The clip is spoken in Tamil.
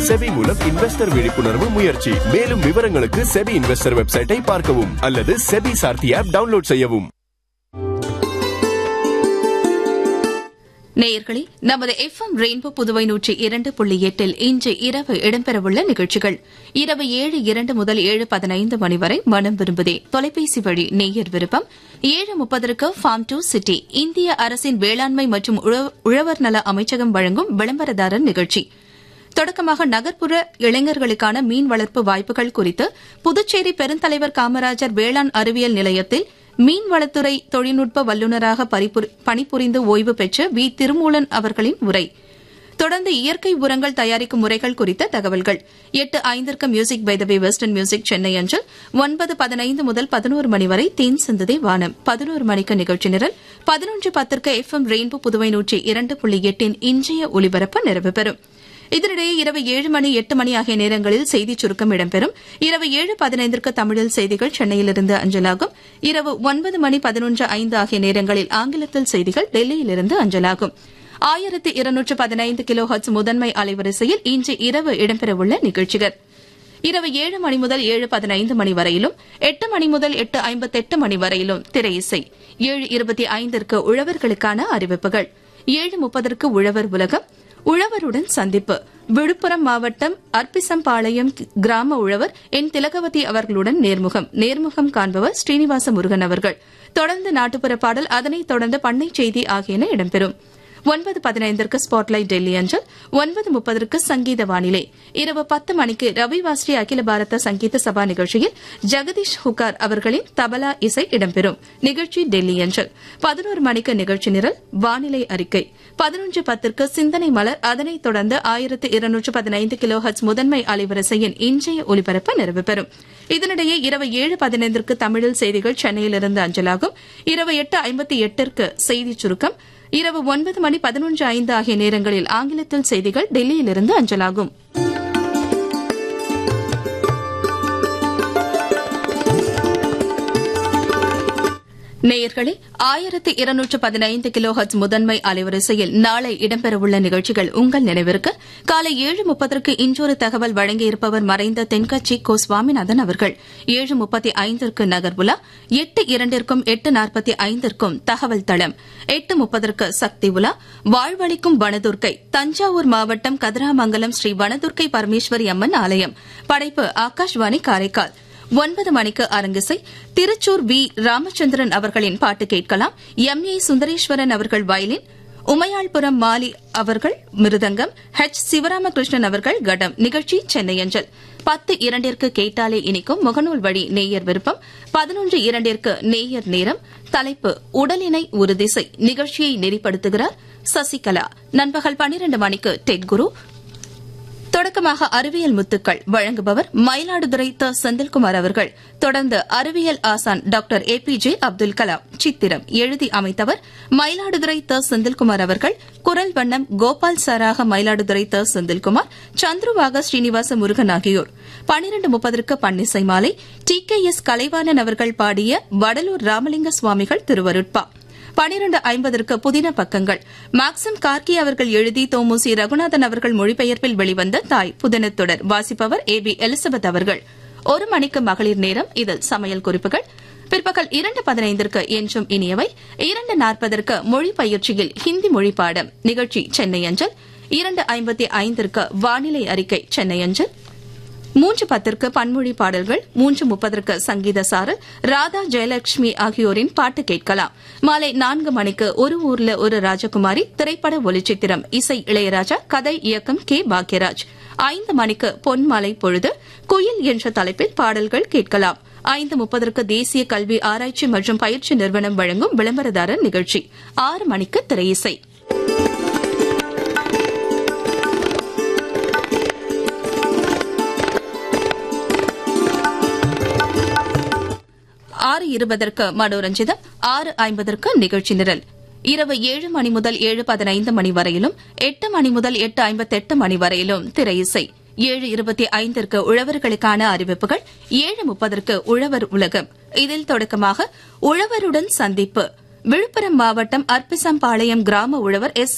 செபி மூலம் இன்வெஸ்டர் விழிப்புணர்வு முயற்சி மேலும் விவரங்களுக்கு செபி இன்வெஸ்டர் வெப்சைட்டை பார்க்கவும் அல்லது செபி சார்த்தி ஆப் டவுன்லோட் செய்யவும் நேயர்களே நமது எஃப் எம் ரெயின்போ புதுவை நூற்றி இரண்டு புள்ளி எட்டில் இன்று இரவு இடம்பெறவுள்ள நிகழ்ச்சிகள் இரவு ஏழு இரண்டு முதல் ஏழு பதினைந்து மணி வரை மனம் விரும்புதே தொலைபேசி வழி நேயர் விருப்பம் ஏழு முப்பதற்கு ஃபார்ம் டு சிட்டி இந்திய அரசின் வேளாண்மை மற்றும் உழ- உழவர் நல அமைச்சகம் வழங்கும் விளம்பரதாரர் நிகழ்ச்சி தொடக்கமாக நகர்ப்புற இளைஞர்களுக்கான மீன் வளர்ப்பு வாய்ப்புகள் குறித்து புதுச்சேரி பெருந்தலைவர் காமராஜர் வேளாண் அறிவியல் நிலையத்தில் மீன்வளத்துறை தொழில்நுட்ப வல்லுநராக பரிபுரி- பணிபுரிந்து ஓய்வு பெற்ற வி திருமூலன் அவர்களின் உரை தொடர்ந்து இயற்கை உரங்கள் தயாரிக்கும் முறைகள் குறித்த தகவல்கள் எட்டு ஐந்திற்கு music by the way western music Chennai அஞ்சல் ஒன்பது பதினைந்து முதல் பதினோரு மணி வரை தேன் சிந்ததே வானம் பதினோரு மணிக்கு நிகழ்ச்சி நிரல் பதினொன்று பத்திற்கு எஃப் எம் ரெயின்போ புதுவை நூற்றி இரண்டு புள்ளி எட்டின் இன்றைய ஒலிபரப்பு நிறைவு பெறும் இதனிடையே இரவு ஏழு மணி எட்டு மணி ஆகிய நேரங்களில் செய்திச் சுருக்கம் இடம்பெறும் இரவு ஏழு பதினைந்திற்கு தமிழில் செய்திகள் சென்னையிலிருந்து அஞ்சலாகும் இரவு ஒன்பது மணி பதினொன்று ஐந்து ஆகிய நேரங்களில் ஆங்கிலத்தில் செய்திகள் டெல்லியிலிருந்து அஞ்சலாகும் ஆயிரத்து இருநூற்று பதினைந்து கிலோ ஹர்ட்ஸ் முதன்மை அலைவரிசையில் இன்று இரவு இடம்பெறவுள்ள நிகழ்ச்சிகள் இரவு ஏழு மணி முதல் ஏழு பதினைந்து மணி வரையிலும் எட்டு மணி முதல் எட்டு ஐம்பத்தெட்டு மணி வரையிலும் திரை இசை ஏழு இருபத்தி ஐந்திற்கு உழவர்களுக்கான அறிவிப்புகள் ஏழு முப்பதற்கு உழவர் உலகம் உழவருடன் சந்திப்பு விழுப்புரம் மாவட்டம் அர்ப்பிசம்பாளையம் கிராம உழவர் என் திலகவதி அவர்களுடன் நேர்முகம் நேர்முகம் காண்பவர் ஸ்ரீனிவாச முருகன் அவர்கள் தொடர்ந்து நாட்டுப்புற பாடல் அதனைத் தொடர்ந்து பண்ணை செய்தி ஆகியன இடம்பெறும் ஒன்பது பதினைந்திற்கு ஸ்பாட்லைட் டெல்லி அஞ்சல் ஒன்பது முப்பதற்கு சங்கீத வானிலை இரவு பத்து மணிக்கு ரவிவாஸ்ரீ அகில பாரத சங்கீத சபா நிகழ்ச்சியில் ஜெகதீஷ் ஹுக்கார் அவர்களின் தபலா இசை இடம்பெறும் நிகழ்ச்சி டெல்லி அஞ்சல் பதினோரு மணிக்கு நிகழ்ச்சி நிரல் வானிலை அறிக்கை பதினொன்று பத்திற்கு சிந்தனை மலர் அதனைத் தொடர்ந்து ஆயிரத்து இருநூற்று பதினைந்து கிலோ ஹர்ட்ஸ் முதன்மை அலைவரிசையின் இன்றைய ஒலிபரப்பு நிறைவு பெறும் இதனிடையே இரவு ஏழு பதினைந்திற்கு தமிழில் செய்திகள் சென்னையிலிருந்து அஞ்சலாகும் இரவு எட்டு ஐம்பத்தி எட்டிற்கு செய்திச் சுருக்கம் இரவு ஒன்பது மணி பதினொன்று ஐந்து ஆகிய நேரங்களில் ஆங்கிலத்தில் செய்திகள் டெல்லியிலிருந்து அஞ்சலாகும் நேயர்களே ஆயிரத்து இருநூற்று பதினைந்து கிலோ ஹர்ட்ஸ் முதன்மை அலைவரிசையில் நாளை இடம்பெறவுள்ள நிகழ்ச்சிகள் உங்கள் நினைவிற்கு காலை ஏழு முப்பதற்கு இன்றொரு தகவல் வழங்கியிருப்பவர் மறைந்த தென்கட்சி கோ சுவாமிநாதன் அவர்கள் ஏழு முப்பத்தி ஐந்திற்கு நகர்வுலா எட்டு இரண்டிற்கும் எட்டு நாற்பத்தி ஐந்திற்கும் தகவல் தளம் எட்டு முப்பதற்கு சக்தி உலா வாழ்வளிக்கும் வனதுர்க்கை தஞ்சாவூர் மாவட்டம் கதிராமங்கலம் ஸ்ரீ வனதுர்க்கை பரமேஸ்வரி அம்மன் ஆலயம் படைப்பு ஆகாஷ்வாணி காரைக்கால் ஒன்பது மணிக்கு அரங்கிசை திருச்சூர் வி ராமச்சந்திரன் அவர்களின் பாட்டு கேட்கலாம் எம் ஏ சுந்தரேஸ்வரன் அவர்கள் வயலின் உமையாள்புரம் மாலி அவர்கள் மிருதங்கம் ஹெச் சிவராமகிருஷ்ணன் அவர்கள் கடம் நிகழ்ச்சி சென்னை அஞ்சல் பத்து இரண்டிற்கு கேட்டாலே இனிக்கும் முகநூல் வழி நேயர் விருப்பம் பதினொன்று இரண்டிற்கு நேயர் நேரம் தலைப்பு உடலினை ஒரு திசை நிகழ்ச்சியை நெறிப்படுத்துகிறார் சசிகலா நண்பகல் பன்னிரண்டு மணிக்கு டெட் குரு தொடக்கமாக அறிவியல் முத்துக்கள் வழங்குபவர் மயிலாடுதுறை த செந்தில்குமார் அவர்கள் தொடர்ந்து அறிவியல் ஆசான் doctor A P J Abdul Kalam சித்திரம் எழுதி அமைத்தவர் மயிலாடுதுறை த செந்தில்குமார் அவர்கள் குரல் வண்ணம் கோபால் சாராக மயிலாடுதுறை த செந்தில்குமார் சந்துருவாக ஸ்ரீனிவாச முருகன் ஆகியோர் பனிரண்டு முப்பதற்கு பன்னிசை மாலை டி கே எஸ் கலைவாணன் அவர்கள் பாடிய வடலூர் ராமலிங்க சுவாமிகள் திருவருட்பா பனிரண்டு ஐம்பதற்கு புதின பக்கங்கள் மாக்சிம் கார்கி அவர்கள் எழுதி தோமுசி ரகுநாதன் அவர்கள் மொழிபெயர்ப்பில் வெளிவந்த தாய் புதினத்தொடர் வாசிப்பவர் ஏ பி எலிசபெத் அவர்கள் ஒரு மணிக்கு மகளிர் நேரம் இதில் சமையல் குறிப்புகள் பிற்பகல் இரண்டு பதினைந்திற்கு என்றும் இனியவை இரண்டு நாற்பதற்கு மொழி பயிற்சியில் ஹிந்தி மொழி பாடம் நிகழ்ச்சி சென்னை அஞ்சல் இரண்டு ஐம்பத்தி ஐந்திற்கு வானிலை அறிக்கை சென்னை அஞ்சல் மூன்று பத்திற்கு பன்மொழி பாடல்கள் மூன்று முப்பதற்கு சங்கீத சாரல் ராதா ஜெயலட்சுமி ஆகியோரின் பாட்டு கேட்கலாம் மாலை நான்கு மணிக்கு ஒரு ஊர்ல ஒரு ராஜகுமாரி திரைப்பட ஒளிச்சித்திரம் இசை இளையராஜா கதை இயக்கம் கே பாக்யராஜ் ஐந்து மணிக்கு பொன்மாலை பொழுது குயில் என்ற தலைப்பில் பாடல்கள் கேட்கலாம் ஐந்து முப்பதற்கு தேசிய கல்வி ஆராய்ச்சி மற்றும் பயிற்சி நிறுவனம் வழங்கும் விளம்பரதாரர் நிகழ்ச்சி ஆறு மணிக்கு திரையிசை ஆறு இருபதற்கு மனோரஞ்சிதம் ஆறு ஐம்பதற்கு நிகழ்ச்சி நிரல் இரவு ஏழு மணி முதல் ஏழு பதினைந்து மணி வரையிலும் எட்டு மணி முதல் எட்டு ஐம்பத்தெட்டு மணி வரையிலும் திரையிசை ஏழு இருபத்தி ஐந்திற்கு உழவர்களுக்கான அறிவிப்புகள் ஏழு முப்பதற்கு உழவர் உலகம் இதில் தொடக்கமாக உழவருடன் சந்திப்பு விழுப்புரம் மாவட்டம் அர்ப்பிசம்பாளையம் கிராம உழவர் எஸ்